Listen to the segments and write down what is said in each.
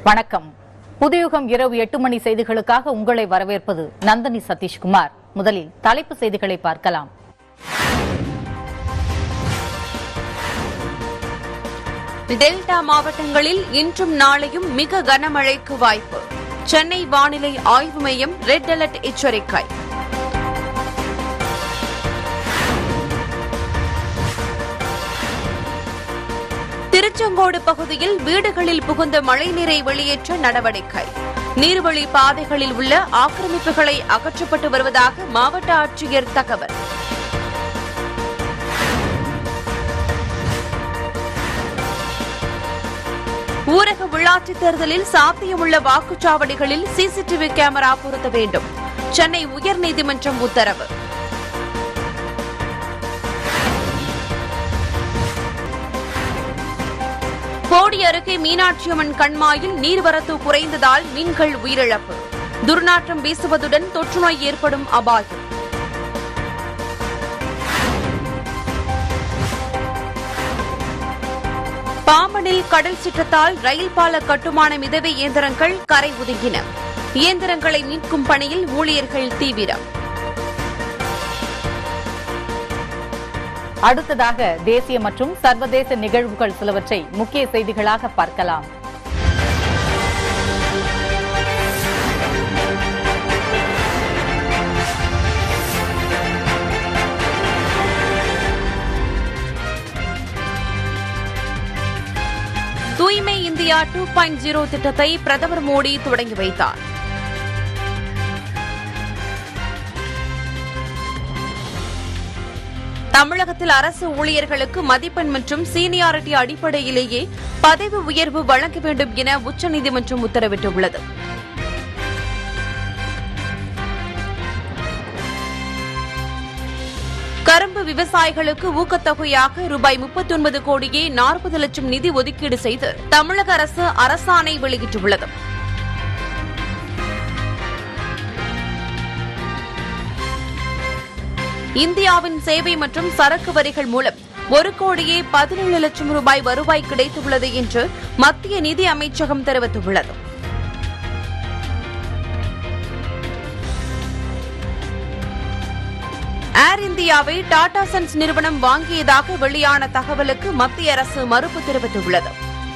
வணக்கம் புதியுகம் இரவு எட்டு மணி செய்திகளுக்காக உங்களை வரவேற்பது நந்தினி சதீஷ்குமார் முதலில் தலைப்பு செய்திகளை பார்க்கலாம் டெல்டா மாவட்டங்களில் இன்றும் நாளையும் மிக கனமழைக்கு வாய்ப்பு சென்னை வானிலை ஆய்வு மையம் ரெட் அலர்ட் எச்சரிக்கை திருச்செங்கோடு பகுதியில் வீடுகளில் புகுந்த மழைநீரை வெளியேற்ற நடவடிக்கை நீர்வழி பாதைகளில் உள்ள ஆக்கிரமிப்புகளை அகற்றப்பட்டு வருவதாக மாவட்ட ஆட்சியர் தகவல் ஊரக உள்ளாட்சித் தேர்தலில் சாத்தியமுள்ள வாக்குச்சாவடிகளில் சிசிடிவி கேமரா பொருத்த வேண்டும் சென்னை உயர்நீதிமன்றம் உத்தரவு போடி அருகே மீனாட்சியம்மன் கண்மாயில் நீர்வரத்து குறைந்ததால் மீன்கள் உயிரிழப்பு துர்நாற்றம் வீசுவதுடன் தொற்றுநோய் ஏற்படும் அபாயம் பாம்பனில் கடல் சீற்றத்தால் ரயில் பால கட்டுமான மிதவை இயந்திரங்கள் கரை ஒதுங்கின இயந்திரங்களை மீட்கும் பணியில் ஊழியர்கள் தீவிரம் அடுத்ததாக தேசிய மற்றும் சர்வதேச நிகழ்வுகள் சிலவற்றை முக்கிய செய்திகளாக பார்க்கலாம் தூய்மை இந்தியா டூ பாயிண்ட் ஜீரோ திட்டத்தை பிரதமர் மோடி தொடங்கி வைத்தார் தமிழகத்தில் அரசு ஊழியர்களுக்கு மதிப்பெண் மற்றும் சீனியாரிட்டி அடிப்படையிலேயே பதவி உயர்வு வழங்க வேண்டும் என உச்சநீதிமன்றம் உத்தரவிட்டுள்ளது கரும்பு விவசாயிகளுக்கு ஊக்கத்தொகையாக ரூபாய் முப்பத்தி ஒன்பது கோடியே நாற்பது லட்சம் நிதி ஒதுக்கீடு செய்து தமிழக அரசு அரசாணை வெளியிட்டுள்ளது இந்தியாவின் சேவை மற்றும் சரக்கு வரிகள் மூலம் ஒரு கோடியே பதினேழு லட்சம் ரூபாய் வருவாய் கிடைத்துள்ளது என்று மத்திய நிதி அமைச்சகம் தெரிவித்துள்ளது ஏர் இந்தியாவை டாடா சன்ஸ் நிறுவனம் வாங்கியதாக வெளியான தகவலுக்கு மத்திய அரசு மறுப்பு தெரிவித்துள்ளது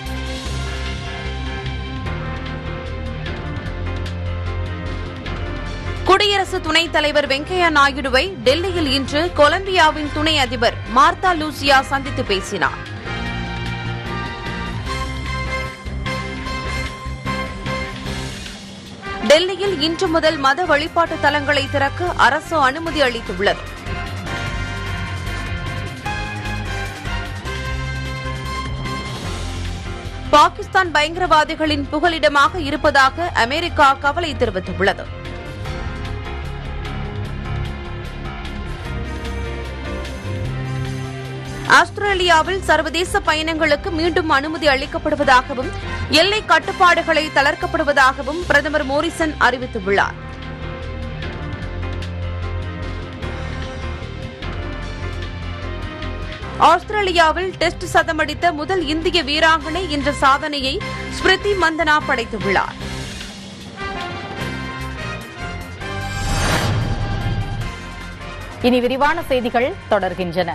குடியரசு துணைத் தலைவர் வெங்கையா நாயுடுவை டெல்லியில் இன்று கொலம்பியாவின் துணை அதிபர் மார்த்தா லூசியா சந்தித்து பேசினார் டெல்லியில் இன்று முதல் மத வழிபாட்டு தலங்களை திறக்க அரசு அனுமதி அளித்துள்ளது பாகிஸ்தான் பயங்கரவாதிகளின் புகலிடமாக இருப்பதாக அமெரிக்கா கவலை தெரிவித்துள்ளது ஆஸ்திரேலியாவில் சர்வதேச பயணங்களுக்கு மீண்டும் அனுமதி அளிக்கப்படுவதாகவும் எல்லை கட்டுப்பாடுகளை தளர்க்கப்படுவதாகவும் பிரதமர் மோரிசன் அறிவித்துள்ளார் ஆஸ்திரேலியாவில் டெஸ்ட் சதமடித்த முதல் இந்திய வீராங்கனை என்ற சாதனையை ஸ்மிருதி மந்தனா படைத்துள்ளார் இனி விரிவான செய்திகள் தொடர்கின்றன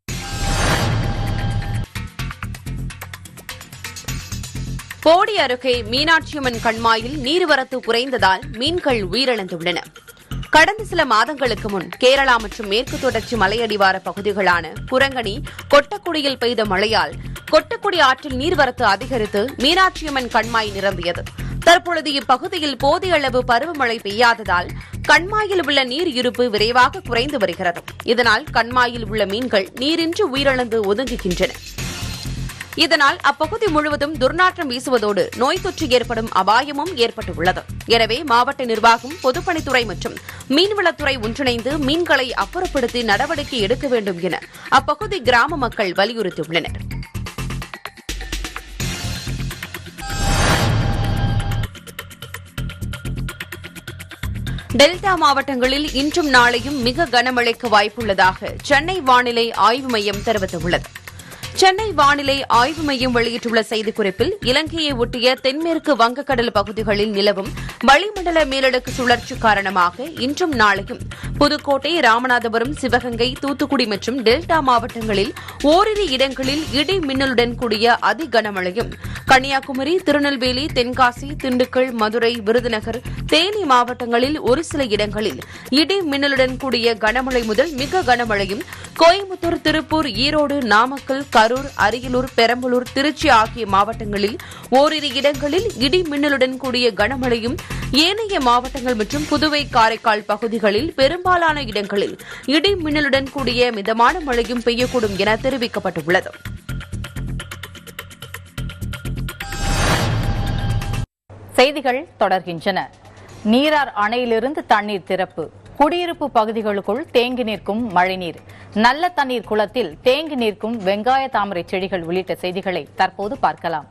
போடி அருகே மீனாட்சியம்மன் கண்மாயில் நீர்வரத்து குறைந்ததால் மீன்கள் உயிரிழந்துள்ளன கடந்த சில மாதங்களுக்கு முன் கேரளா மற்றும் மேற்கு தொடர்ச்சி மலையடிவார பகுதிகளான குரங்கணி கொட்டக்குடியில் பெய்த மழையால் கொட்டக்குடி ஆற்றில் நீர்வரத்து அதிகரித்து மீனாட்சியம்மன் கண்மாய் நிரம்பியது தற்பொழுது இப்பகுதியில் போதிய அளவு பருவமழை பெய்யாததால் கண்மாயில் உள்ள நீர் இருப்பு விரைவாக குறைந்து வருகிறது இதனால் கண்மாயில் உள்ள மீன்கள் நீரின்றி உயிரிழந்து ஒதுங்குகின்றன இதனால் அப்பகுதி முழுவதும் துர்நாற்றம் வீசுவதோடு நோய் தொற்று ஏற்படும் அபாயமும் ஏற்பட்டுள்ளது எனவே மாவட்ட நிர்வாகம் பொதுப்பணித்துறை மற்றும் மீன்வளத்துறை ஒன்றிணைந்து மீன்களை அப்புறப்படுத்தி நடவடிக்கை எடுக்க வேண்டும் என அப்பகுதி கிராம மக்கள் வலியுறுத்தியுள்ளனர் டெல்டா மாவட்டங்களில் இன்றும் நாளையும் மிக கனமழைக்கு வாய்ப்புள்ளதாக சென்னை வானிலை ஆய்வு மையம் தெரிவித்துள்ளது சென்னை வானிலை ஆய்வு மையம் வெளியிட்டுள்ள செய்திக்குறிப்பில் இலங்கையை ஒட்டிய தென்மேற்கு வங்கக்கடல் பகுதிகளில் நிலவும் வளிமண்டல மேலடுக்கு சுழற்சி காரணமாக இன்றும் நாளையும் புதுக்கோட்டை ராமநாதபுரம் சிவகங்கை தூத்துக்குடி மற்றும் டெல்டா மாவட்டங்களில் ஓரிரு இடங்களில் இடி மின்னலுடன் கூடிய அதி கனமழையும் கன்னியாகுமரி திருநெல்வேலி தென்காசி திண்டுக்கல் மதுரை விருதுநகர் தேனி மாவட்டங்களில் ஒரு சில இடங்களில் இடி மின்னலுடன் கூடிய கனமழை முதல் மிக கனமழையும் கோயம்புத்தூர் திருப்பூர் ஈரோடு நாமக்கல் கரூர் அரியலூர் பெரம்பலூர் திருச்சி ஆகிய மாவட்டங்களில் ஓரிரு இடங்களில் இடி மின்னலுடன் கூடிய கனமழையும் ஏனைய மாவட்டங்கள் மற்றும் புதுவை காரைக்கால் பகுதிகளில் பெரும்பாலான இடங்களில் இடி மின்னலுடன் கூடிய மிதமான மழையும் பெய்யக்கூடும் என தெரிவிக்கப்பட்டுள்ளது செய்திகள் தொடர்கின்றன நீரார் அணையிலிருந்து தண்ணீர் திறப்பு குடியிருப்பு பகுதிகளுக்குள் தேங்கி நிற்கும் மழைநீர் நல்ல தண்ணீர் குளத்தில் தேங்கி நிற்கும் வெங்காய தாமரை செடிகள் உள்ளிட்ட செய்திகளை தற்போது பார்க்கலாம்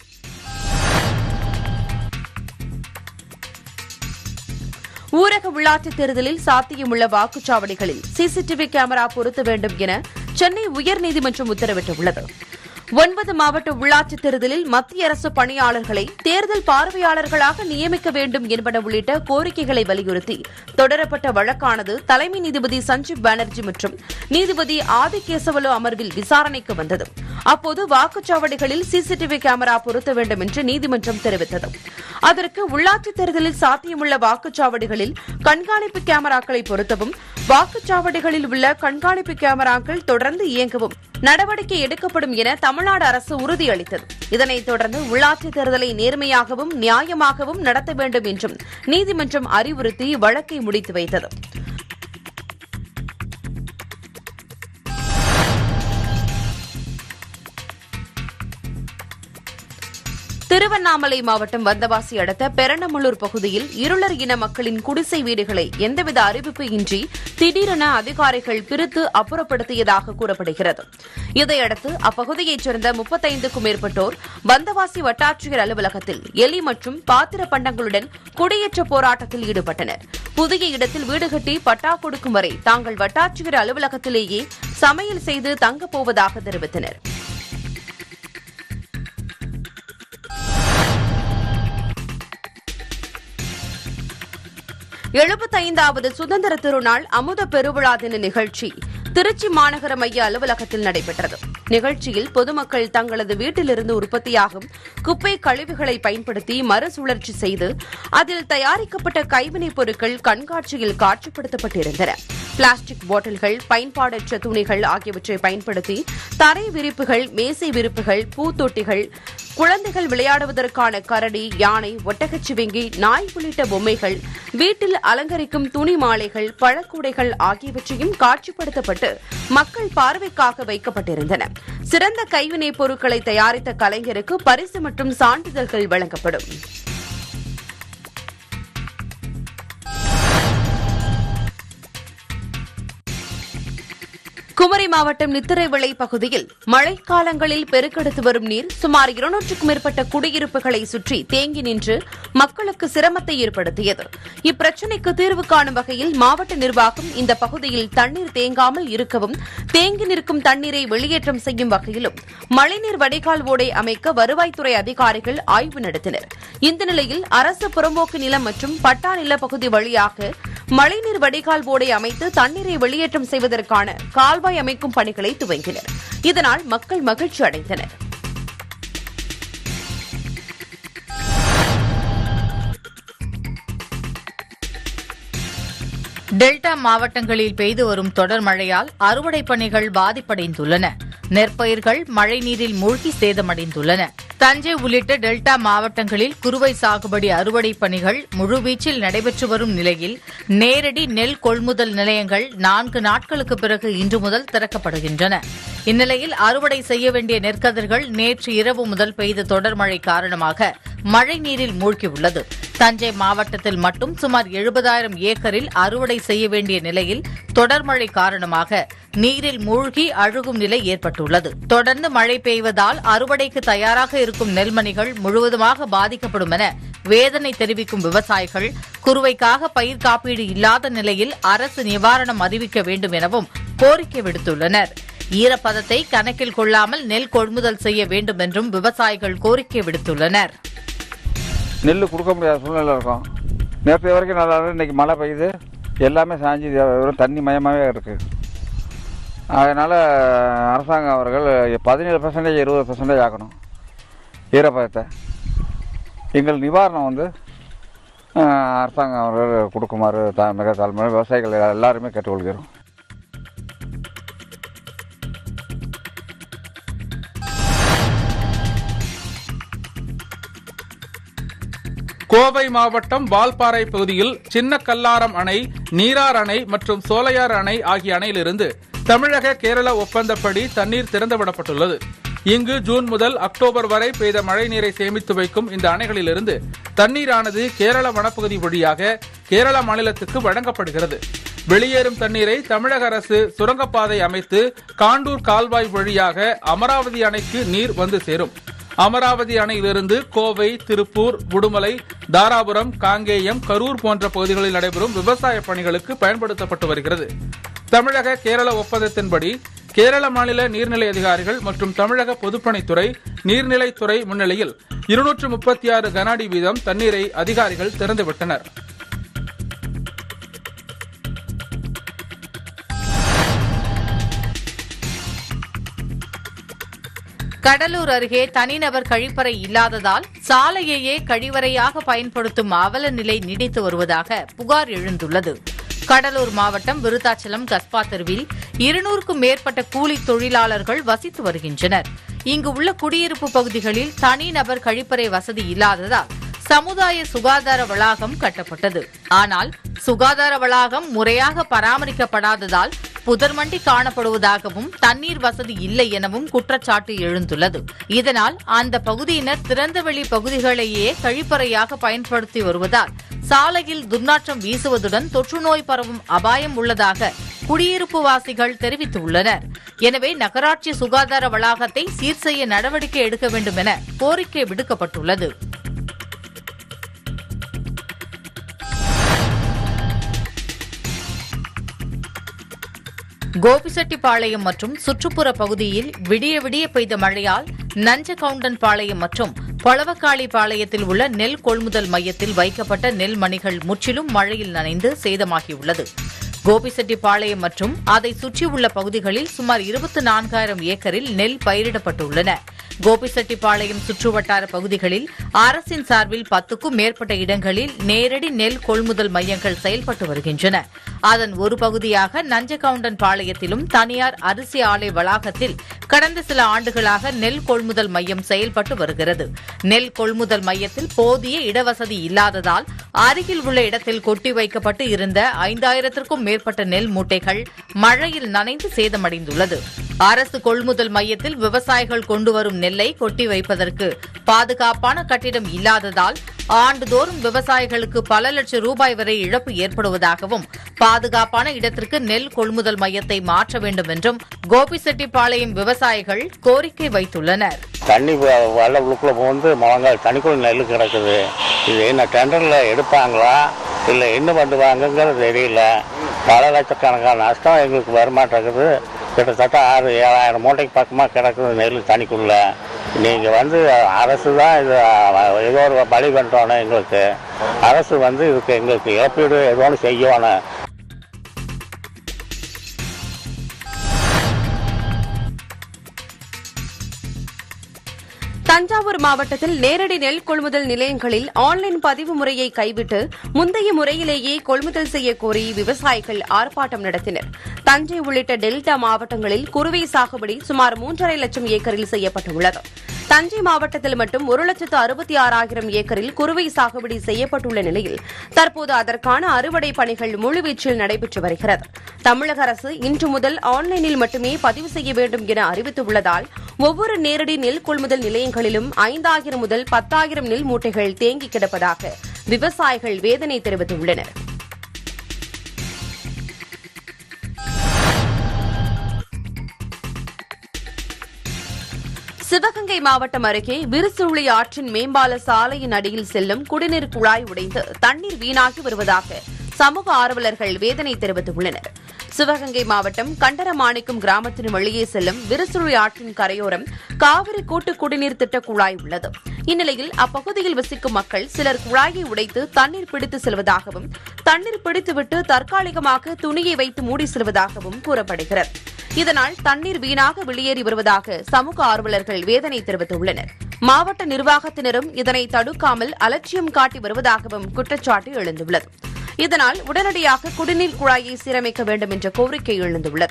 ஊரக உள்ளாட்சித் தேர்தலில் சாத்தியமுள்ள வாக்குச்சாவடிகளில் சிசிடிவி கேமரா பொருத்த வேண்டும் என சென்னை உயர்நீதிமன்றம் உத்தரவிட்டுள்ளது ஒன்பது மாவட்ட உள்ளாட்சித் தேர்தலில் மத்திய அரசு பணியாளர்களை தேர்தல் பார்வையாளர்களாக நியமிக்க வேண்டும் என்பன உள்ளிட்ட கோரிக்கைகளை வலியுறுத்தி தொடரப்பட்ட வழக்கானது தலைமை நீதிபதி சஞ்சீப் பானர்ஜி மற்றும் நீதிபதி ஆதிகேசவலு அமர்வில் விசாரணைக்கு வந்தது அப்போது வாக்குச்சாவடிகளில் சிசிடிவி கேமரா பொருத்த வேண்டும் என்று நீதிமன்றம் தெரிவித்தது அதற்கு உள்ளாட்சித் தேர்தலில் சாத்தியமுள்ள வாக்குச்சாவடிகளில் கண்காணிப்பு கேமராக்களை பொருத்தவும் வாக்குச்சாவடிகளில் உள்ள கண்காணிப்பு கேமராக்கள் தொடர்ந்து இயங்கவும் நடவடிக்கை எடுக்கப்படும் என தமிழ்நாடு அரசு உறுதியளித்தது இதனைத் தொடர்ந்து உள்ளாட்சித் தேர்தலை நேர்மையாகவும் நியாயமாகவும் நடத்த வேண்டும் என்றும் நீதிமன்றம் அறிவுறுத்தி வழக்கை முடித்து வைத்தது திருவண்ணாமலை மாவட்டம் வந்தவாசி அடுத்த பெரணமல்லூர் பகுதியில் இருளர் இன மக்களின் குடிசை வீடுகளை எந்தவித அறிவிப்பு இன்றி திடீரென அதிகாரிகள் பிரித்து அப்புறப்படுத்தியதாக கூறப்படுகிறது இதையடுத்து அப்பகுதியைச் சேர்ந்த முப்பத்தைந்துக்கும் மேற்பட்டோர் வந்தவாசி வட்டாட்சியர் அலுவலகத்தில் எலி மற்றும் பாத்திர பண்டங்களுடன் குடியேற்ற போராட்டத்தில் ஈடுபட்டனர் புதிய இடத்தில் வீடு கட்டி பட்டா கொடுக்கும் வரை தாங்கள் வட்டாட்சியர் அலுவலகத்திலேயே சமையல் செய்து தங்கப் போவதாக தெரிவித்தனர் எழுபத்தைந்தாவது சுதந்திர திருநாள் அமுத பெருவிழா தின நிகழ்ச்சி திருச்சி மாநகர மைய அலுவலகத்தில் நடைபெற்றது நிகழ்ச்சியில் பொதுமக்கள் தங்களது வீட்டிலிருந்து உற்பத்தியாகும் குப்பை கழிவுகளை பயன்படுத்தி மறுசுழற்சி செய்து அதில் தயாரிக்கப்பட்ட கைவினைப் பொருட்கள் கண்காட்சியில் காட்சிப்படுத்தப்பட்டிருந்தன பிளாஸ்டிக் பாட்டில்கள் பயன்பாடற்ற துணிகள் ஆகியவற்றை பயன்படுத்தி தரை விரிப்புகள் மேசை விரிப்புகள் பூத்தொட்டிகள் குழந்தைகள் விளையாடுவதற்கான கரடி யானை ஒட்டகச்சிவிங்கி நாய் உள்ளிட்ட பொம்மைகள் வீட்டில் அலங்கரிக்கும் துணி மாலைகள் பழக்கூடைகள் ஆகியவற்றையும் காட்சிப்படுத்தப்பட்டு மக்கள் பார்வைக்காக வைக்கப்பட்டிருந்தன சிறந்த கைவினைப் பொருட்களை தயாரித்த கலைஞருக்கு பரிசு மற்றும் சான்றிதழ்கள் வழங்கப்படும் குமரி மாவட்டம் நித்திரைவிளை பகுதியில் மழைக்காலங்களில் பெருக்கெடுத்து வரும் நீர் சுமார் இருநூற்றுக்கும் மேற்பட்ட குடியிருப்புகளை சுற்றி தேங்கி நின்று மக்களுக்கு சிரமத்தை ஏற்படுத்தியது இப்பிரச்சினைக்கு தீர்வு காணும் வகையில் மாவட்ட நிர்வாகம் இந்த பகுதியில் தண்ணீர் தேங்காமல் இருக்கவும் தேங்கி நிற்கும் தண்ணீரை வெளியேற்றம் செய்யும் வகையிலும் மழைநீர் வடிகால் ஓடை அமைக்க வருவாய்த்துறை அதிகாரிகள் ஆய்வு நடத்தினர் இந்த நிலையில் அரசு புறம்போக்கு நிலம் மற்றும் பட்டா நில பகுதி வழியாக மழைநீர் வடிகால் ஓடை அமைத்து தண்ணீரை வெளியேற்றம் செய்வதற்கான கால்வாய் அமைக்கும் பணிகளை துவங்கினர் இதனால் மக்கள் மகிழ்ச்சி அடைந்தனர் டெல்டா மாவட்டங்களில் பெய்து வரும் தொடர் மழையால் அறுவடை பணிகள் பாதிப்படைந்துள்ளன நெற்பயிர்கள் மழைநீரில் மூழ்கி சேதமடைந்துள்ளன தஞ்சை உள்ளிட்ட டெல்டா மாவட்டங்களில் குறுவை சாகுபடி அறுவடை பணிகள் முழுவீச்சில் நடைபெற்று வரும் நிலையில் நேரடி நெல் கொள்முதல் நிலையங்கள் நான்கு நாட்களுக்கு பிறகு இன்று முதல் திறக்கப்படுகின்றன இந்நிலையில் அறுவடை செய்ய வேண்டிய நெற்கதிர்கள் நேற்று இரவு முதல் பெய்த தொடர் மழை காரணமாக மழைநீரில் மூழ்கியுள்ளது தஞ்சை மாவட்டத்தில் மட்டும் சுமார் எழுபதாயிரம் ஏக்கரில் அறுவடை செய்ய வேண்டிய நிலையில் தொடர் மழை காரணமாக நீரில் மூழ்கி அழுகும் நிலை ஏற்பட்டுள்ளது தொடர்ந்து மழை பெய்வதால் அறுவடைக்கு தயாராக இருக்கும் நெல்மணிகள் முழுவதுமாக பாதிக்கப்படும் என வேதனை தெரிவிக்கும் விவசாயிகள் குறுவைக்காக பயிர் காப்பீடு இல்லாத நிலையில் அரசு நிவாரணம் அறிவிக்க வேண்டும் எனவும் கோரிக்கை விடுத்துள்ளனர் ஈரப்பதத்தை கணக்கில் கொள்ளாமல் நெல் கொள்முதல் செய்ய வேண்டும் என்றும் விவசாயிகள் கோரிக்கை விடுத்துள்ளனர் நெல் கொடுக்க முடியாத சூழ்நிலை இருக்கும் நேற்று வரைக்கும் நல்லா இருக்கு இன்னைக்கு மழை பெய்யுது எல்லாமே சாஞ்சி வெறும் தண்ணி மயமாகவே இருக்குது அதனால் அரசாங்கம் அவர்கள் பதினேழு பர்சன்டேஜ் இருபது பர்சன்டேஜ் ஆக்கணும் ஈரப்பதத்தை எங்கள் நிவாரணம் வந்து அஹ், அரசாங்கம் அவர்கள் கொடுக்குமாறு த மிக தாழ்மையான விவசாயிகள் எல்லாருமே கேட்டுக்கொள்கிறோம் கோவை மாவட்டம் வால்பாறை பகுதியில் சின்ன கல்லாரம் அணை நீரார் அணை மற்றும் சோலையார் அணை ஆகிய அணையிலிருந்து தமிழக கேரள ஒப்பந்தப்படி தண்ணீர் திறந்துவிடப்பட்டுள்ளது இங்கு ஜூன் முதல் அக்டோபர் வரை பெய்த மழை நீரை சேமித்து வைக்கும் இந்த அணைகளிலிருந்து தண்ணீரானது கேரள வனப்பகுதி வழியாக கேரள மாநிலத்துக்கு வழங்கப்படுகிறது வெளியேறும் தண்ணீரை தமிழக அரசு சுரங்கப்பாதை அமைத்து காண்டூர் கால்வாய் வழியாக அமராவதி அணைக்கு நீர் வந்து சேரும் அமராவதி அணையிலிருந்து கோவை திருப்பூர் உடுமலை தாராபுரம் காங்கேயம் கரூர் போன்ற பகுதிகளில் நடைபெறும் விவசாய பணிகளுக்கு பயன்படுத்தப்பட்டு வருகிறது தமிழக கேரள ஒப்பந்தத்தின்படி கேரள மாநில நீர்நிலை அதிகாரிகள் மற்றும் தமிழக பொதுப்பணித்துறை நீர்நிலைத்துறை முன்னிலையில் இருநூற்று முப்பத்தி ஆறு கன அடி வீதம் தண்ணீரை அதிகாரிகள் திறந்துவிட்டனர் கடலூர் அருகே தனிநபர் கழிப்பறை இல்லாததால் சாலையையே கழிவறையாக பயன்படுத்தும் அவல நிலை நீடித்து வருவதாக புகார் எழுந்துள்ளது கடலூர் மாவட்டம் விருத்தாச்சலம் கஸ்பா தெருவில் இருநூறுக்கும் மேற்பட்ட கூலி தொழிலாளர்கள் வசித்து வருகின்றனர் இங்கு உள்ள குடியிருப்பு பகுதிகளில் தனிநபர் கழிப்பறை வசதி இல்லாததால் சமுதாய சுகாதார வளாகம் கட்டப்பட்டது ஆனால் சுகாதார வளாகம் முறையாக பராமரிக்கப்படாததால் புதர்மண்டி காணப்படுவதாகவும் தண்ணீர் வசதி இல்லை எனவும் குற்றச்சாட்டு எழுந்துள்ளது இதனால் அந்த பகுதியினர் திறந்தவெளி பகுதிகளையே கழிப்பறையாக பயன்படுத்தி வருவதால் சாலையில் துர்நாற்றம் வீசுவதுடன் தொற்றுநோய் பரவும் அபாயம் உள்ளதாக குடியிருப்பு வாசிகள் தெரிவித்துள்ளனர் எனவே நகராட்சி சுகாதார வளாகத்தை சீர் செய்ய நடவடிக்கை எடுக்க வேண்டும் என கோரிக்கை விடுக்கப்பட்டுள்ளது கோபிசெட்டிப்பாளையம் மற்றும் சுற்றுப்புற பகுதியில் விடிய விடிய பெய்த மழையால் நஞ்சகவுண்டன் பாளையம் மற்றும் பழவக்காளி பாளையத்தில் உள்ள நெல் கொள்முதல் மையத்தில் வைக்கப்பட்ட நெல் மணிகள் முற்றிலும் மழையில் நனைந்து சேதமாகியுள்ளது கோபிசெட்டிப்பாளையம் மற்றும் அதை சுற்றியுள்ள பகுதிகளில் சுமார் இருபத்தி நான்காயிரம் ஏக்கரில் நெல் பயிரிடப்பட்டுள்ளன கோபிசெட்டிப்பாளையம் சுற்றுவட்டார பகுதிகளில் அரசின் சார்பில் பத்துக்கும் மேற்பட்ட இடங்களில் நேரடி நெல் கொள்முதல் மையங்கள் செயல்பட்டு வருகின்றன அதன் ஒரு பகுதியாக நஞ்சகவுண்டன் பாளையத்திலும் தனியார் அரிசி ஆலை வளாகத்தில் கடந்த சில ஆண்டுகளாக நெல் கொள்முதல் மையம் செயல்பட்டு வருகிறது நெல் கொள்முதல் மையத்தில் போதிய இடவசதி இல்லாததால் அருகில் உள்ள இடத்தில் கொட்டி வைக்கப்பட்டு இருந்த ஐந்தாயிரத்திற்கும் மேற்பட்ட நெல் மூட்டைகள் மழையில் நனைந்து சேதமடைந்துள்ளது அரசு கொள்முதல் மையத்தில் விவசாயிகள் கொண்டு வரும் நெல்லை கொட்டி வைப்பதற்கு பாதுகாப்பான கட்டிடம் இல்லாததால் ஆண்டுதோறும் விவசாயிகளுக்கு பல லட்சம் ரூபாய் வரை இழப்பு ஏற்படுவதாகவும் பாதுகாப்பான இடத்திற்கு நெல் கொள்முதல் மையத்தை மாற்ற வேண்டும் என்றும் கோபிசெட்டிப்பாளையம் விவசாயிகள் கோரிக்கை வைத்துள்ளனர் தண்ணி வ- வெள்ள உள்ளுக்குள்ளே புகுந்து முழங்கால் தண்ணிக்குள்ள நெல் கிடக்குது இது என்ன டெண்டரில் எடுப்பாங்களா இல்லை என்ன பண்ணுவாங்கங்கிறது தெரியல பல லட்சக்கணக்கான நஷ்டம் எங்களுக்கு வரமாட்டேங்குது கிட்டத்தட்ட ஆறு ஏழாயிரம் மூட்டைக்கு பக்கமாக கிடக்குது நெல் தண்ணிக்குள்ள நீங்கள் வந்து அரசு தான் இது அஹ், ஏதோ ஒரு பலி பண்ணுறோன்னு எங்களுக்கு அரசு வந்து இதுக்கு எங்களுக்கு இழப்பீடு ஏதோ ஒன்று செய்யணும் தஞ்சாவூர் மாவட்டத்தில் நேரடி நெல் கொள்முதல் நிலையங்களில் ஆன்லைன் பதிவு முறையை கைவிட்டு முந்தைய முறையிலேயே கொள்முதல் செய்ய கோரி விவசாயிகள் ஆர்ப்பாட்டம் நடத்தினர் தஞ்சை உள்ளிட்ட டெல்டா மாவட்டங்களில் குறுவை சாகுபடி சுமார் மூன்றரை லட்சம் ஏக்கரில் செய்யப்பட்டுள்ளது தஞ்சை மாவட்டத்தில் மட்டும் ஒரு லட்சத்து அறுபத்தி ஆறாயிரம் ஏக்கரில் குறுவை சாகுபடி செய்யப்பட்டுள்ள நிலையில் தற்போது அதற்கான அறுவடை பணிகள் முழுவீச்சில் நடைபெற்று வருகிறது தமிழக அரசு இன்று முதல் ஆன்லைனில் மட்டுமே பதிவு செய்ய வேண்டும் என அறிவித்துள்ளதால் ஒவ்வொரு நேரடி நெல் கொள்முதல் நிலையங்களிலும் ஐந்தாயிரம் முதல் பத்தாயிரம் நெல் மூட்டைகள் தேங்கி கிடப்பதாக விவசாயிகள் வேதனை தெரிவித்துள்ளனர் சிவகங்கை மாவட்டம் அருகே விருசுள்ளி ஆற்றின் மேம்பால சாலையின் அடியில் செல்லும் குடிநீர் குழாய் உடைந்து தண்ணீர் வீணாகி வருவதாக சமூக ஆர்வலர்கள் வேதனை தெரிவித்துள்ளனர் சிவகங்கை மாவட்டம் கண்டரமாணிக்கம் கிராமத்தின் வெளியே செல்லும் விருசுழி ஆற்றின் கரையோரம் காவிரி கூட்டு குடிநீர் திட்ட குழாய் உள்ளது இந்நிலையில் அப்பகுதியில் வசிக்கும் மக்கள் சிலர் குழாயை உடைத்து தண்ணீர் பிடித்து செல்வதாகவும் தண்ணீர் பிடித்துவிட்டு தற்காலிகமாக துணியை வைத்து மூடி செல்வதாகவும் கூறப்படுகிறது இதனால் தண்ணீர் வீணாக வெளியேறி வருவதாக சமூக ஆர்வலர்கள் வேதனை தெரிவித்துள்ளனர் மாவட்ட நிர்வாகத்தினரும் இதனை தடுக்காமல் அலட்சியம் காட்டி வருவதாகவும் குற்றச்சாட்டு எழுந்துள்ளது இதனால் உடனடியாக குடிநீர் குழாயை சீரமைக்க வேண்டும் என்ற கோரிக்கை எழுந்துள்ளது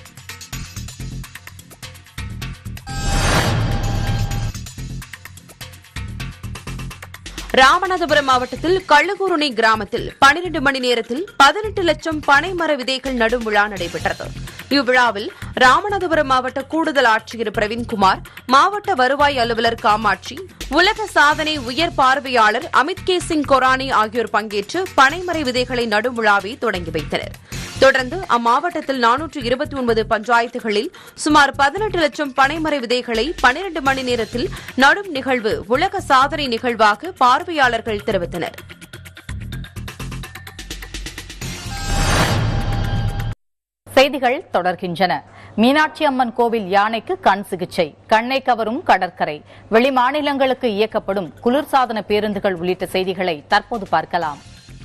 ராமநாதபுரம் மாவட்டத்தில் கள்ளுகுருணி கிராமத்தில் பனிரெண்டு மணி நேரத்தில் பதினெட்டு லட்சம் பனைமர விதைகள் நடும் விழா நடைபெற்றது இவ்விழாவில் ராமநாதபுரம் மாவட்ட கூடுதல் ஆட்சியர் பிரவீன்குமார் மாவட்ட வருவாய் அலுவலர் காமாட்சி உலக சாதனை உயர் பார்வையாளர் அமித் கே சிங் கொரானி ஆகியோர் பங்கேற்று பனைமர விதைகளை நடும் விழாவை தொடங்கி வைத்தனர் தொடர்ந்து அம்மாவட்டத்தில் நானூற்று இருபத்தி ஒன்பது பஞ்சாயத்துகளில் சுமார் பதினெட்டு லட்சம் பனைமர விதைகளை பனிரண்டு மணி நேரத்தில் நடும் நிகழ்வு உலக சாதனை நிகழ்வாக பார்வையாளர்கள் தெரிவித்தனர் செய்திகள் தொடர்கின்றன மீனாட்சி அம்மன் கோவில் யானைக்கு கண் சிகிச்சை கண்ணை கவரும் கடற்கரை வெளிமாநிலங்களுக்கு இயக்கப்படும் குளிர்சாதன பேருந்துகள் உள்ளிட்ட செய்திகளை தற்போது பார்க்கலாம்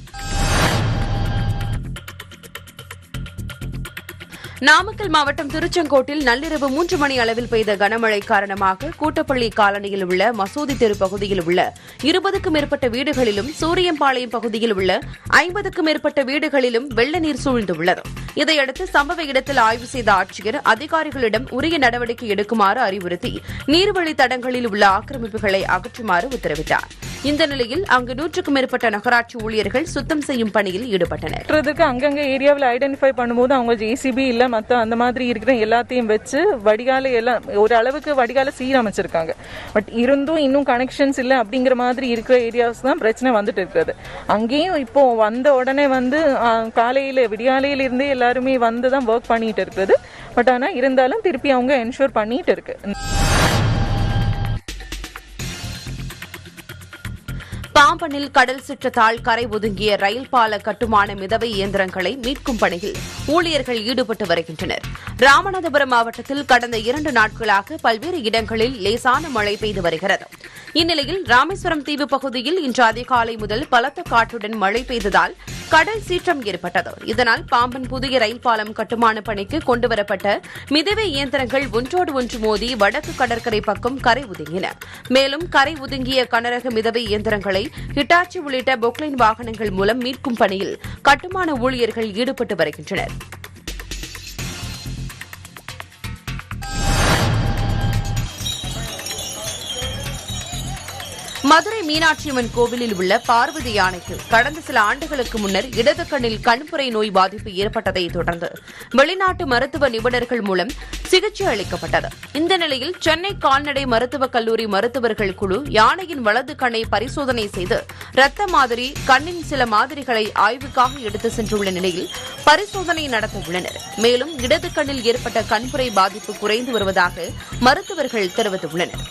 நாமக்கல் மாவட்டம் திருச்செங்கோட்டில் நள்ளிரவு மூன்று மணி அளவில் பெய்த கனமழை காரணமாக கூட்டப்பள்ளி காலனியில் உள்ள மசூதி தெரு பகுதியில் உள்ள இருபதுக்கும் மேற்பட்ட வீடுகளிலும் சூரியம்பாளையம் பகுதியில் உள்ள ஐம்பதுக்கும் மேற்பட்ட வீடுகளிலும் வெள்ள நீர் சூழ்ந்துள்ளது இதையடுத்து சம்பவ இடத்தில் ஆய்வு செய்த ஆட்சியர் அதிகாரிகளிடம் உரிய நடவடிக்கை எடுக்குமாறு அறிவுறுத்தி நீர்வழி தடங்களில் உள்ள ஆக்கிரமிப்புகளை அகற்றுமாறு உத்தரவிட்டார் இந்த நிலையில் அங்கு நூற்றுக்கும் மேற்பட்ட நகராட்சி ஊழியர்கள் சுத்தம் செய்யும் பணியில் ஈடுபட்டனர் கட்டுறதுக்கு அங்கங்க ஏரியாவில் ஐடென்டிஃபை பண்ணும்போது அவங்க ஜேசிபி இல்ல மத்த அந்த மாதிரி இருக்கிற எல்லாத்தையும் வச்சு வடிகால எல்லாம் ஒரு அளவுக்கு வடிகால சீரமைச்சிருக்காங்க பட் இருந்தும் இன்னும் கனெக்ஷன்ஸ் இல்ல அப்படிங்கிற மாதிரி இருக்கிற ஏரியாஸ் தான் பிரச்சனை வந்துட்டு இருக்கிறது அங்கேயும் இப்போ வந்த உடனே வந்து ஆ, காலையில விடியாலையில இருந்தே எல்லாருமே வந்து தான் ஒர்க் பண்ணிட்டு இருக்குது பட் ஆனா இருந்தாலும் திருப்பி அவங்க என்ஷூர் பண்ணிட்டு இருக்கு பாம்பனில் கடல் சுற்றத்தால் கரை ஒதுங்கிய ரயில் பால கட்டுமான மிதவை இயந்திரங்களை மீட்கும் பணியில் ஊழியர்கள் ஈடுபட்டு வருகின்றனர் ராமநாதபுரம் மாவட்டத்தில் கடந்த இரண்டு நாட்களாக பல்வேறு இடங்களில் லேசான மழை பெய்து வருகிறது இந்நிலையில் ராமேஸ்வரம் தீவு பகுதியில் இன்று அதிகாலை முதல் பலத்த காற்றுடன் மழை பெய்ததால் கடல் சீற்றம் ஏற்பட்டது இதனால் பாம்பன் புதிய ரயில் பாலம் கட்டுமான பணிக்கு கொண்டுவரப்பட்ட மிதவை இயந்திரங்கள் ஒன்றோடு ஒன்று மோதி வடக்கு கடற்கரை பக்கம் கரை ஒதுங்கின மேலும் கரை ஒதுங்கிய கனரக மிதவை இயந்திரங்களை ஹிட்டாச்சி உள்ளிட்ட பொக்லைன் வாகனங்கள் மூலம் மீட்கும் பணியில் கட்டுமான ஊழியர்கள் ஈடுபட்டு வருகின்றனர் மதுரை மீனாட்சியம்மன் கோவிலில் உள்ள பார்வதி யானைக்கு கடந்த சில ஆண்டுகளுக்கு முன்னர் இடது கண்ணில் கண்புரை நோய் பாதிப்பு ஏற்பட்டதை தொடர்ந்து வெளிநாட்டு மருத்துவ நிபுணர்கள் மூலம் சிகிச்சை அளிக்கப்பட்டது இந்த நிலையில் சென்னை கால்நடை மருத்துவக் கல்லூரி மருத்துவர்கள் குழு யானையின் வலது கண்ணை பரிசோதனை செய்து ரத்த மாதிரி கண்ணின் சில மாதிரிகளை ஆய்வுக்காக எடுத்து சென்றுள்ள நிலையில் பரிசோதனை நடத்த உள்ளனர் மேலும் இடது கண்ணில் ஏற்பட்ட கண்புரை பாதிப்பு குறைந்து வருவதாக மருத்துவர்கள் தெரிவித்துள்ளனர்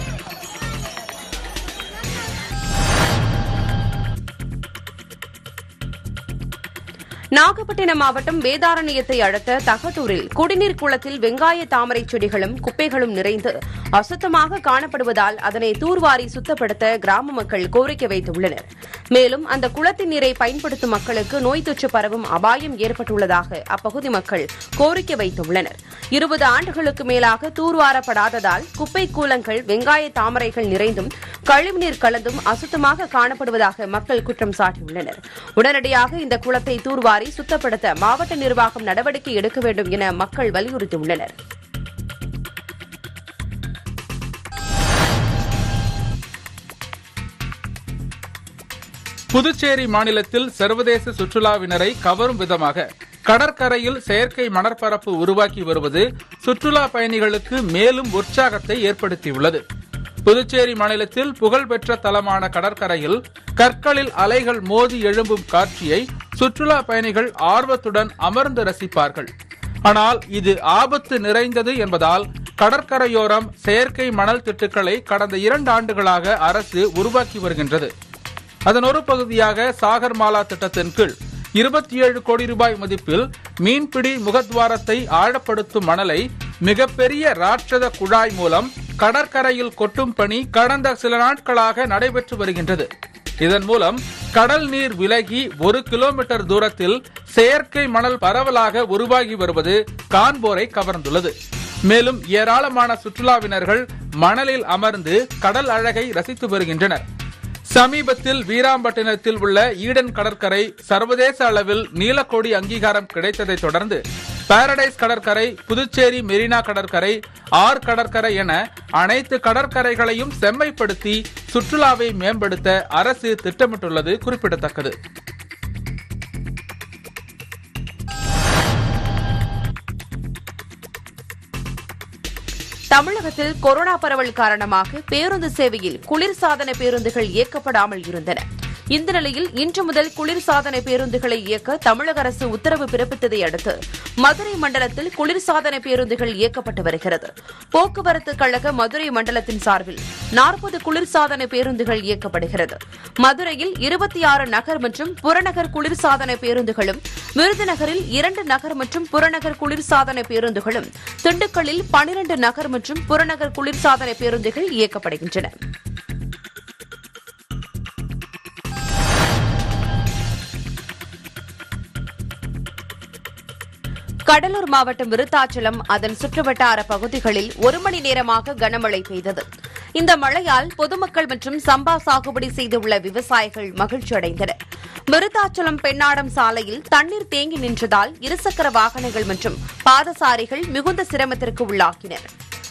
நாகப்பட்டினம் மாவட்டம் வேதாரண்யத்தை அடுத்த தகட்டூரில் குடிநீர் குளத்தில் வெங்காய தாமரை செடிகளும் குப்பைகளும் நிறைந்து அசுத்தமாக காணப்படுவதால் அதனை தூர்வாரி சுத்தப்படுத்த கிராம மக்கள் கோரிக்கை வைத்துள்ளனர் மேலும் அந்த குளத்தின் நீரை பயன்படுத்தும் மக்களுக்கு நோய் தொற்று பரவும் அபாயம் ஏற்பட்டுள்ளதாக அப்பகுதி மக்கள் கோரிக்கை வைத்துள்ளனர் இருபது ஆண்டுகளுக்கு மேலாக தூர்வாரப்படாததால் குப்பை கூலங்கள் வெங்காய தாமரைகள் நிறைந்தும் கழிவுநீர் கலந்தும் அசுத்தமாக காணப்படுவதாக மக்கள் குற்றம் சாட்டியுள்ளனர் உடனடியாக இந்த குளத்தை தூர்வாரி சுத்தப்படுத்த மாவட்ட நிர்வாகம் நடவடிக்கை எடுக்க வேண்டும் என மக்கள் வலியுறுத்தியுள்ளனர் புதுச்சேரி மாநிலத்தில் சர்வதேச சுற்றுலாவினரை கவரும் விதமாக கடற்கரையில் செயற்கை மணற்பரப்பு உருவாக்கி வருவது சுற்றுலா பயணிகளுக்கு மேலும் உற்சாகத்தை ஏற்படுத்தியுள்ளது புதுச்சேரி மாநிலத்தில் புகழ்பெற்ற தலமான கடற்கரையில் கற்களில் அலைகள் மோதி எழும்பும் காட்சியை சுற்றுலா பயணிகள் ஆர்வத்துடன் அமர்ந்து ரசிப்பார்கள் ஆனால் இது ஆபத்து நிறைந்தது என்பதால் கடற்கரையோரம் செயற்கை மணல் திட்டுக்களை கடந்த இரண்டு ஆண்டுகளாக அரசு உருவாக்கி வருகின்றது அதன் ஒரு பகுதியாக சாகர்மாலா திட்டத்தின் கீழ் இருபத்தி ஏழு கோடி ரூபாய் மதிப்பில் மீன்பிடி முகத்வாரத்தை ஆழப்படுத்தும் மணலை மிகப்பெரிய ராட்சத குழாய் மூலம் கடற்கரையில் கொட்டும் பணி கடந்த சில நாட்களாக நடைபெற்று வருகின்றது இதன் மூலம் கடல் நீர் விலகி ஒரு கிலோமீட்டர் தூரத்தில் செயற்கை மணல் பரவலாக உருவாகி வருவது காண்போரை கவர்ந்துள்ளது மேலும் ஏராளமான சுற்றுலாவினர்கள் மணலில் அமர்ந்து கடல் அழகை ரசித்து வருகின்றனர் சமீபத்தில் வீராம்பட்டினத்தில் உள்ள ஈடன் கடற்கரை சர்வதேச அளவில் நீலக்கோடி அங்கீகாரம் கிடைத்ததை தொடர்ந்து பாரடைஸ் கடற்கரை புதுச்சேரி மெரினா கடற்கரை ஆர் கடற்கரை என அனைத்து கடற்கரைகளையும் செம்மைப்படுத்தி சுற்றுலாவை மேம்படுத்த அரசு திட்டமிட்டுள்ளது குறிப்பிடத்தக்கது தமிழகத்தில் கொரோனா பரவல் காரணமாக பேருந்து சேவையில் குளிர்சாதன பேருந்துகள் இயக்கப்படாமல் இருந்தன இந்த நிலையில் இன்று முதல் குளிர்சாதன பேருந்துகளை இயக்க தமிழக அரசு உத்தரவு பிறப்பித்ததை அடுத்து மதுரை மண்டலத்தில் குளிர்சாதன பேருந்துகள் இயக்கப்பட்டு வருகிறது போக்குவரத்து கழக மதுரை மண்டலத்தின் சார்பில் நாற்பது குளிர்சாதன பேருந்துகள் இயக்கப்படுகிறது மதுரையில் இருபத்தி ஆறு நகர் மற்றும் புறநகர் குளிர்சாதன பேருந்துகளும் விருதுநகரில் இரண்டு நகர் மற்றும் புறநகர் குளிர்சாதன பேருந்துகளும் திண்டுக்கல்லில் பனிரண்டு நகர் மற்றும் புறநகர் குளிர்சாதன பேருந்துகள் இயக்கப்படுகின்றன கடலூர் மாவட்டம் விருத்தாச்சலம் அதன் சுற்றுவட்டார பகுதிகளில் ஒரு மணி நேரமாக கனமழை பெய்தது இந்த மழையால் பொதுமக்கள் மற்றும் சம்பா சாகுபடி செய்துள்ள விவசாயிகள் மகிழ்ச்சி அடைந்தனர் விருத்தாச்சலம் பெண்ணாடம் சாலையில் தண்ணீர் தேங்கி நின்றதால் இருசக்கர வாகனங்கள் மற்றும் பாதசாரிகள் மிகுந்த சிரமத்திற்கு உள்ளாகினர்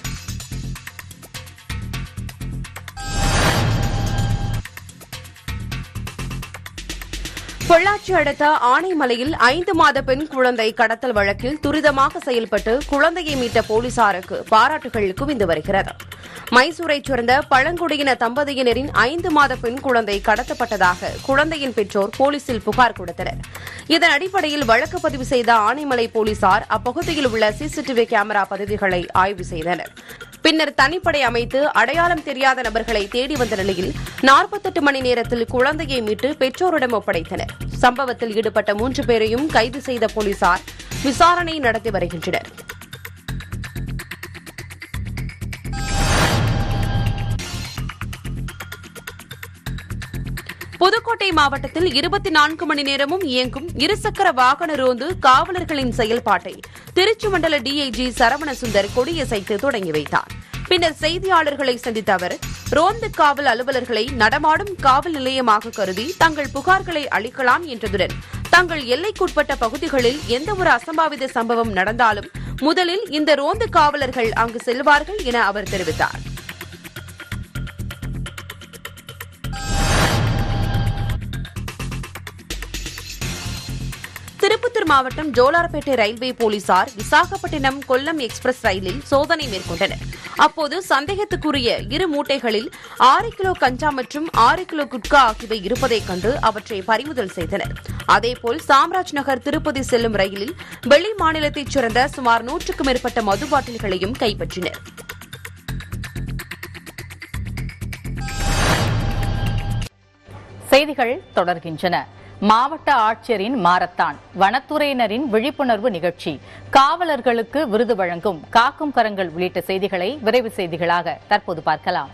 பொள்ளாச்சி அடுத்த ஆனைமலையில் ஐந்து மாத பெண் குழந்தை கடத்தல் வழக்கில் துரிதமாக செயல்பட்டு குழந்தையை மீட்ட போலீசாருக்கு பாராட்டுகள் குவிந்து வருகிறது மைசூரைச் சேர்ந்த பழங்குடியின தம்பதியினரின் ஐந்து மாத பெண் குழந்தை கடத்தப்பட்டதாக குழந்தையின் பெற்றோர் போலீசில் புகார் கொடுத்தனர் இதன் அடிப்படையில் வழக்கு பதிவு செய்த ஆனைமலை போலீசார் அப்பகுதியில் உள்ள சிசிடிவி கேமரா பதிவுகளை ஆய்வு செய்தனர் பின்னர் தனிப்படை அமைத்து அடையாளம் தெரியாத நபர்களை தேடி வந்த நிலையில் நாற்பத்தெட்டு மணி நேரத்தில் குழந்தையை மீட்டு பெற்றோரிடம் ஒப்படைத்தனர் சம்பவத்தில் ஈடுபட்ட மூன்று பேரையும் கைது செய்த போலீசார் விசாரணை நடத்தி வருகின்றனர் புதுக்கோட்டை மாவட்டத்தில் இருபத்தி நான்கு மணி நேரமும் இயங்கும் இருசக்கர வாகன ரோந்து காவலர்களின் செயல்பாட்டை திருச்சி மண்டல டிஐஜி சரவணசுந்தர் கொடியசைத்து தொடங்கி வைத்தார் பின்னர் செய்தியாளர்களை சந்தித்த அவர் ரோந்து காவல் அலுவலர்களை நடமாடும் காவல் நிலையமாக கருதி தங்கள் புகார்களை அளிக்கலாம் என்றதுடன் தங்கள் எல்லைக்குட்பட்ட பகுதிகளில் எந்தவொரு அசம்பாவித சம்பவம் நடந்தாலும் முதலில் இந்த ரோந்து காவலர்கள் அங்கு செல்வார்கள் என அவர் தெரிவித்தார் திருப்பத்தூர் மாவட்டம் ஜோலார்பேட்டை ரயில்வே போலீசார் விசாகப்பட்டினம் கொல்லம் எக்ஸ்பிரஸ் ரயிலில் சோதனை மேற்கொண்டனர் அப்போது சந்தேகத்துக்குரிய இரு மூட்டைகளில் ஆறு கிலோ கஞ்சா மற்றும் ஆறு கிலோ குட்கா ஆகியவை இருப்பதைக் கண்டு அவற்றை பறிமுதல் செய்தனர் அதேபோல் சாம்ராஜ் நகர் திருப்பதி செல்லும் ரயிலில் வெளி மாநிலத்தைச் சேர்ந்த சுமார் நூற்றுக்கும் மேற்பட்ட மது பாட்டில்களையும் கைப்பற்றினர் செய்திகள் தொடர்கின்றன மாவட்ட ஆட்சியரின் மாரத்தான் வனத்துறையினரின் விழிப்புணர்வு நிகழ்ச்சி காவலர்களுக்கு விருது வழங்கும் காக்கும் கரங்கள் உள்ளிட்ட செய்திகளை விரைவு செய்திகளாக தற்போது பார்க்கலாம்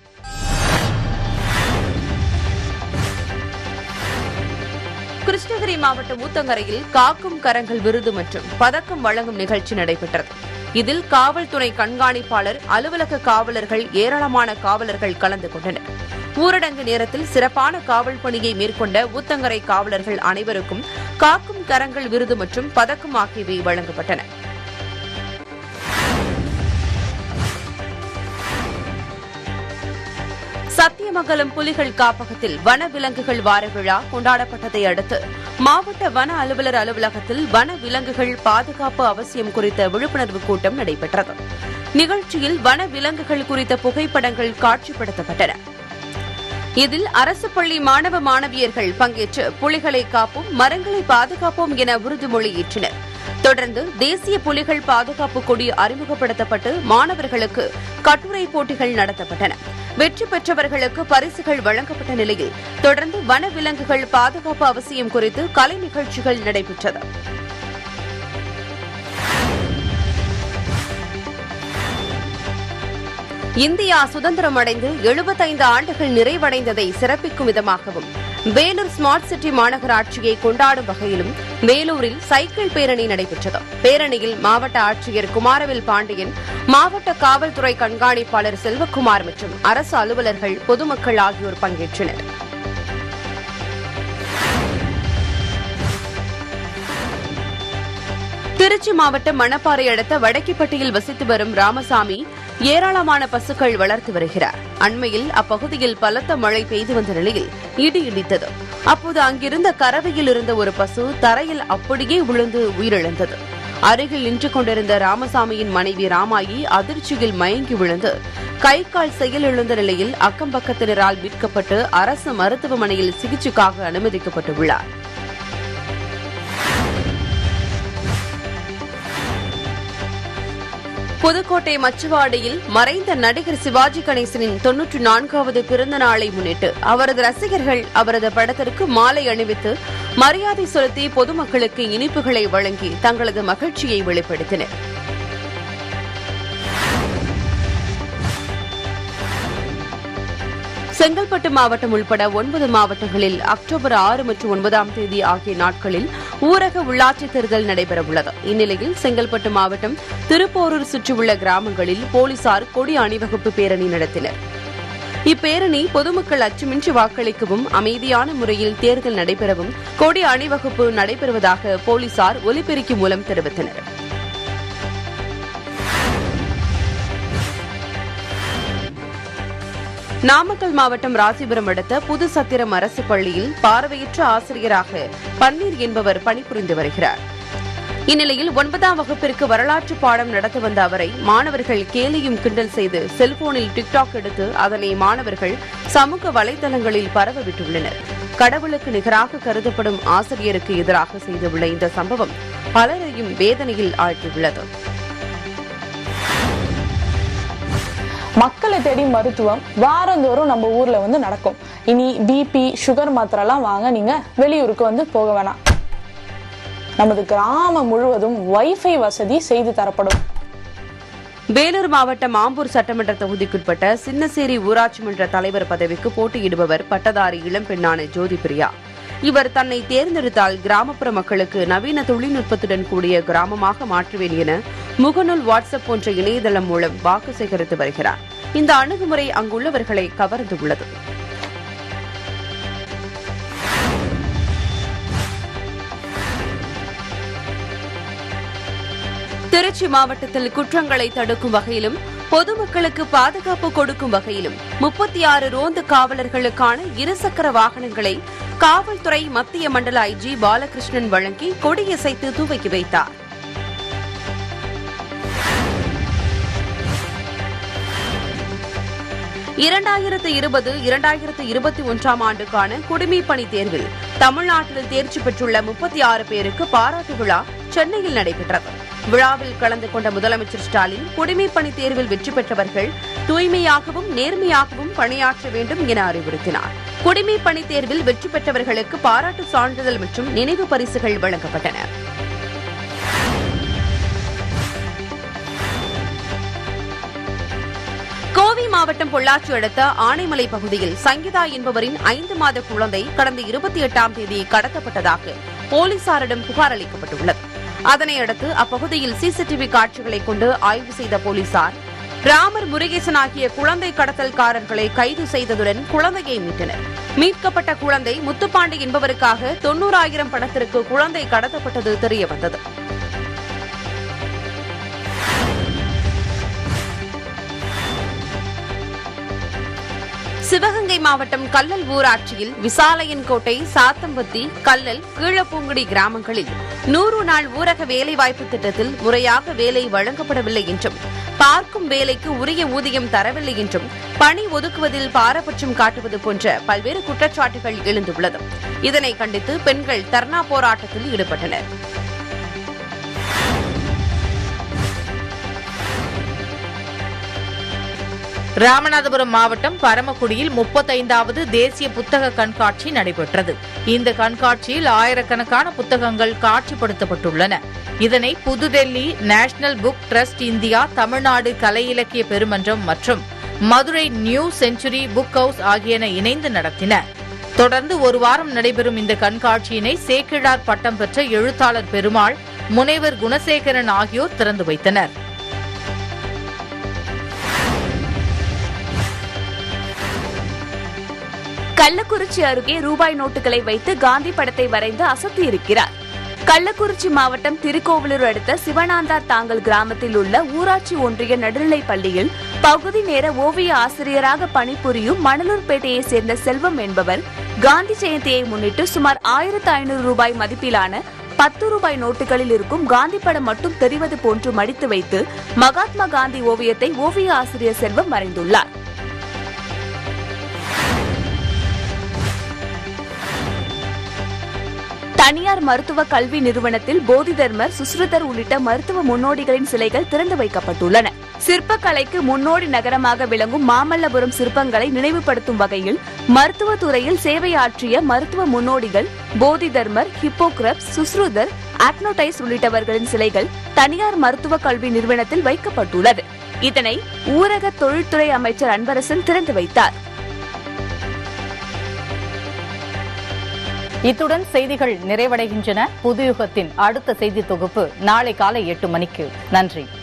கிருஷ்ணகிரி மாவட்டம் ஊத்தங்கரையில் காக்கும் கரங்கள் விருது மற்றும் பதக்கம் வழங்கும் நிகழ்ச்சி நடைபெற்றது இதில் காவல்துறை கண்காணிப்பாளர் அலுவலக காவலர்கள் ஏராளமான காவலர்கள் கலந்து கொண்டனர் ஊரடங்கு நேரத்தில் சிறப்பான காவல் பணியை மேற்கொண்ட ஊத்தங்கரை காவலர்கள் அனைவருக்கும் காக்கும் கரங்கள் விருது மற்றும் பதக்கம் ஆகியவை வழங்கப்பட்டன சத்தியமங்கலம் புலிகள் காப்பகத்தில் வன விலங்குகள் வார விழா கொண்டாடப்பட்டதை அடுத்து மாவட்ட வன அலுவலர் அலுவலகத்தில் வன விலங்குகள் பாதுகாப்பு அவசியம் குறித்த விழிப்புணர்வு கூட்டம் நடைபெற்றது நிகழ்ச்சியில் வன விலங்குகள் குறித்த புகைப்படங்கள் காட்சிப்படுத்தப்பட்டன இதில் அரசு பள்ளி மாணவ மாணவியர்கள் பங்கேற்று புலிகளை காப்போம் மரங்களை பாதுகாப்போம் என உறுதிமொழி ஏற்றனர் தொடர்ந்து தேசிய புலிகள் பாதுகாப்பு கொடி அறிமுகப்படுத்தப்பட்டு மாணவர்களுக்கு கட்டுரை போட்டிகள் நடத்தப்பட்டன வெற்றி பெற்றவர்களுக்கு பரிசுகள் வழங்கப்பட்ட நிலையில் தொடர்ந்து வனவிலங்குகள் பாதுகாப்பு அவசியம் குறித்து கலை நிகழ்ச்சிகள் நடைபெற்றது இந்தியா சுதந்திரம் அடைந்து எழுபத்தைந்து ஆண்டுகள் நிறைவடைந்ததை சிறப்பிக்கும் விதமாகவும் வேலூர் ஸ்மார்ட் சிட்டி மாநகராட்சியை கொண்டாடும் வகையிலும் வேலூரில் சைக்கிள் பேரணி நடைபெற்றது பேரணியில் மாவட்ட ஆட்சியர் குமாரவேல் பாண்டியன் மாவட்ட காவல்துறை கண்காணிப்பாளர் செல்வக்குமார் மற்றும் அரசு அலுவலர்கள் பொதுமக்கள் ஆகியோர் பங்கேற்றனர் திருச்சி மாவட்டம் மணப்பாறை அடுத்த வடக்கிப்பட்டியில் வசித்து வரும் ராமசாமி ஏராளமான பசுக்கள் வளர்த்து வருகிறார் அண்மையில் அப்பகுதியில் பலத்த மழை பெய்து வந்த நிலையில் இடி இடித்தது அப்போது அங்கிருந்த கறவையில் இருந்த ஒரு பசு தரையில் அப்படியே விழுந்து உயிரிழந்தது அருகில் நின்று கொண்டிருந்த ராமசாமியின் மனைவி ராமாயி அதிர்ச்சியில் மயங்கி விழுந்து கை கால் செயலிழந்த நிலையில் அக்கம் பக்கத்தினரால் மீட்கப்பட்டு அரசு மருத்துவமனையில் சிகிச்சைக்காக அனுமதிக்கப்பட்டுள்ளார் புதுக்கோட்டை மச்சுவாடியில் மறைந்த நடிகர் சிவாஜி கணேசனின் தொன்னூற்றி நான்காவது பிறந்த நாளை முன்னிட்டு அவரது ரசிகர்கள் அவரது படத்திற்கு மாலை அணிவித்து மரியாதை செலுத்தி பொதுமக்களுக்கு இனிப்புகளை வழங்கி தங்களது மகிழ்ச்சியை வெளிப்படுத்தினர் செங்கல்பட்டு மாவட்டம் உள்பட ஒன்பது மாவட்டங்களில் அக்டோபர் ஆறு மற்றும் ஒன்பதாம் தேதி ஆகிய நாட்களில் ஊரக உள்ளாட்சித் தேர்தல் நடைபெறவுள்ளது இந்நிலையில் செங்கல்பட்டு மாவட்டம் திருப்போரூர் சுற்றியுள்ள கிராமங்களில் போலீசார் கொடி அணிவகுப்பு பேரணி நடத்தினர் இப்பேரணி பொதுமக்கள் அச்சமின்றி வாக்களிக்கவும் அமைதியான முறையில் தேர்தல் நடைபெறவும் கொடி அணிவகுப்பு நடைபெறுவதாக போலீசார் ஒலிபெருக்கி மூலம் தெரிவித்தனர் நாமக்கல் மாவட்டம் ராசிபுரம் அடுத்த புது சத்திரம் அரசு பள்ளியில் பார்வையற்ற ஆசிரியராக பன்னீர் என்பவர் பணிபுரிந்து வருகிறார் இந்நிலையில் ஒன்பதாம் வகுப்பிற்கு வரலாற்று பாடம் நடத்த வந்த அவரை மாணவர்கள் கேலியும் கிண்டல் செய்து செல்போனில் டிக்டாக் எடுத்து அதனை மாணவர்கள் சமூக வலைதளங்களில் பரவவிட்டுள்ளனர் கடவுளுக்கு நிகராக கருதப்படும் ஆசிரியருக்கு எதிராக செய்துள்ள இந்த சம்பவம் பலரையும் வேதனையில் ஆழ்த்தியுள்ளது மக்களை தேடி மருத்துவம் வாரந்தோறும் நம்ம ஊர்ல வந்து நடக்கும் இனி பிபி சுகர் மாத்திரைலாம் வாங்க நீங்க வெளியூருக்கு வந்து போக வேணாம் நமது கிராமம் முழுவதும் வைஃபை வசதி செய்து தரப்படும் வேலூர் மாவட்டம் ஆம்பூர் சட்டமன்ற தொகுதிக்குட்பட்ட சின்னசேரி ஊராட்சி மன்ற தலைவர் பதவிக்கு போட்டியிடுபவர் பட்டதாரி இளம்பெண்ணான ஜோதி பிரியா இவர் தன்னை தேர்ந்தெடுத்தால் கிராமப்புற மக்களுக்கு நவீன தொழில்நுட்பத்துடன் கூடிய கிராமமாக மாற்றுவேன் என முகநூல் வாட்ஸ்அப் போன்ற இணையதளம் மூலம் வாக்கு சேகரித்து வருகிறார் இந்த அணுகுமுறை அங்குள்ளவர்களை கவர்ந்துள்ளது திருச்சி மாவட்டத்தில் குற்றங்களை தடுக்கும் வகையிலும் பொதுமக்களுக்கு பாதுகாப்பு கொடுக்கும் வகையிலும் முப்பத்தி ஆறு ரோந்து காவலர்களுக்கான இருசக்கர வாகனங்களை காவல்துறை மத்திய மண்டல ஐஜி பாலகிருஷ்ணன் வழங்கி கொடியசைத்து துவக்கி வைத்தார் இரண்டாயிரத்து இருபது இரண்டாயிரத்து இருபத்தி ஒன்றாம் ஆண்டுக்கான குடிமைப் பணி தேர்வில் தமிழ்நாட்டில் தேர்ச்சி பெற்றுள்ள முப்பத்தி ஆறு பேருக்கு பாராட்டு விழா சென்னையில் நடைபெற்றது விழாவில் கலந்து கொண்ட முதலமைச்சர் ஸ்டாலின் குடிமைப் பணி தேர்வில் வெற்றி பெற்றவர்கள் தூய்மையாகவும் நேர்மையாகவும் பணியாற்ற வேண்டும் என அறிவுறுத்தினார் குடிமைப் பணி தேர்வில் வெற்றி பெற்றவர்களுக்கு பாராட்டு சான்றிதழ் மற்றும் நினைவு பரிசுகள் வழங்கப்பட்டன கோவை மாவட்டம் பொள்ளாச்சி அடுத்த ஆனைமலை பகுதியில் சங்கீதா என்பவரின் ஐந்து மாத குழந்தை கடந்த இருபத்தி எட்டாம் தேதி கடத்தப்பட்டதாக போலீசாரிடம் புகார் அளிக்கப்பட்டுள்ளது அதனையடுத்து அப்பகுதியில் சிசிடிவி காட்சிகளை கொண்டு ஆய்வு செய்த போலீசார் ராமர் முருகேசன் ஆகிய குழந்தை கடத்தல்காரர்களை கைது செய்ததுடன் குழந்தையை மீட்டனர் மீட்கப்பட்ட குழந்தை முத்துப்பாண்டி என்பவருக்காக தொன்னூறாயிரம் பணத்திற்கு குழந்தை கடத்தப்பட்டது தெரியவந்தது சிவகங்கை மாவட்டம் கல்லல் ஊராட்சியில் விசாலையன் கோட்டை சாத்தம்பத்தி கல்லல் கீழப்பூங்குடி கிராமங்களில் நூறு நாள் ஊரக வேலைவாய்ப்பு திட்டத்தில் முறையாக வேலை வழங்கப்படவில்லை என்றும் பார்க்கும் வேலைக்கு உரிய ஊதியம் தரவில்லை என்றும் பணி ஒதுக்குவதில் பாரபட்சம் காட்டுவது போன்ற பல்வேறு குற்றச்சாட்டுகள் எழுந்துள்ளது இதனை கண்டித்து பெண்கள் தர்ணா போராட்டத்தில் ஈடுபட்டனர் ராமநாதபுரம் மாவட்டம் பரமக்குடியில் முப்பத்தைந்தாவது தேசிய புத்தக கண்காட்சி நடைபெற்றது இந்த கண்காட்சியில் ஆயிரக்கணக்கான புத்தகங்கள் காட்சிப்படுத்தப்பட்டுள்ளன இதனை புதுடெல்லி national book trust India Tamil Nadu கலை இலக்கிய பெருமன்றம் மற்றும் Madurai new century book house ஆகியன இணைந்து நடத்தின தொடர்ந்து ஒரு வாரம் நடைபெறும் இந்த கண்காட்சியினை சேக்கிழார் பட்டம் பெற்ற எழுத்தாளர் பெருமாள் முனைவர் குணசேகரன் ஆகியோர் திறந்து வைத்தனர் கள்ளக்குறிச்சி அருகே ரூபாய் நோட்டுகளை வைத்து காந்தி படத்தை வரைந்து அசத்தியிருக்கிறார் கள்ளக்குறிச்சி மாவட்டம் திருக்கோவிலூர் அடுத்த சிவனாந்தார் தாங்கல் கிராமத்தில் உள்ள ஊராட்சி ஒன்றிய நடுநிலைப் பள்ளியில் பகுதி நேர ஓவிய ஆசிரியராக பணிபுரியும் மணலூர்பேட்டையைச் சேர்ந்த செல்வம் என்பவர் காந்தி ஜெயந்தியை முன்னிட்டு சுமார் ஆயிரத்து ஐநூறு ரூபாய் மதிப்பிலான பத்து ரூபாய் நோட்டுகளில் இருக்கும் காந்தி படம் மட்டும் தெரிவது போன்று மடித்து வைத்து மகாத்மா காந்தி ஓவியத்தை ஓவிய ஆசிரியர் செல்வம் வரைந்துள்ளார் தனியார் மருத்துவ கல்வி நிறுவனத்தில் போதி தர்மர் சுஸ்ருதர் உள்ளிட்ட மருத்துவ முன்னோடிகளின் சிலைகள் திறந்து வைக்கப்பட்டுள்ளன சிற்பக்கலைக்கு முன்னோடி நகரமாக விளங்கும் மாமல்லபுரம் சிற்பங்களை நினைவுபடுத்தும் வகையில் மருத்துவ துறையில் சேவையாற்றிய மருத்துவ முன்னோடிகள் போதி தர்மர் ஹிப்போகிரப்ஸ் சுஸ்ருதர் ஆக்னோடைஸ் உள்ளிட்டவர்களின் சிலைகள் தனியார் மருத்துவ கல்வி நிறுவனத்தில் வைக்கப்பட்டுள்ளது இதனை ஊரக தொழில்துறை அமைச்சர் அன்பரசன் திறந்து வைத்தார் இத்துடன் செய்திகள் நிறைவடைகின்றன புதுயுகத்தின் அடுத்த செய்தி தொகுப்பு நாளை காலை எட்டு மணிக்கு நன்றி